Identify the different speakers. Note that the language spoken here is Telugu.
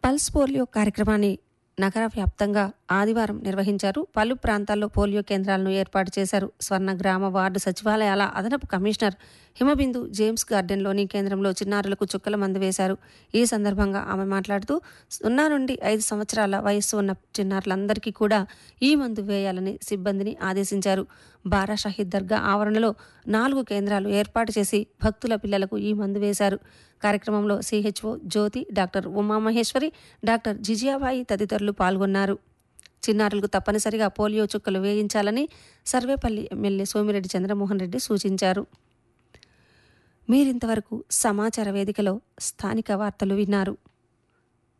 Speaker 1: పల్స్ పోలియో కార్యక్రమాన్ని నగర వ్యాప్తంగా ఆదివారం నిర్వహించారు పలు ప్రాంతాల్లో పోలియో కేంద్రాలను ఏర్పాటు చేశారు స్వర్ణ గ్రామ వార్డు సచివాలయాల అదనపు కమిషనర్ హిమబిందు జేమ్స్ గార్డెన్లోని కేంద్రంలో చిన్నారులకు చుక్కల మందు వేశారు ఈ సందర్భంగా ఆమె మాట్లాడుతూ సున్నా నుండి ఐదు సంవత్సరాల వయస్సు ఉన్న చిన్నారులందరికీ కూడా ఈ మందు వేయాలని సిబ్బందిని ఆదేశించారు బారా షహీద్ దర్గా ఆవరణలో నాలుగు కేంద్రాలు ఏర్పాటు చేసి భక్తుల పిల్లలకు ఈ మందు వేశారు కార్యక్రమంలో CHO Jyothi doctor Umamaheswari doctor Jijiyabai తదితరులు పాల్గొన్నారు చిన్నారులకు తప్పనిసరిగా పోలియో చుక్కలు వేయించాలని సర్వేపల్లి ఎమ్మెల్యే సోమిరెడ్డి చంద్రమోహన్ రెడ్డి సూచించారు మీరింతవరకు సమాచార వేదికలో స్థానిక వార్తలు విన్నారు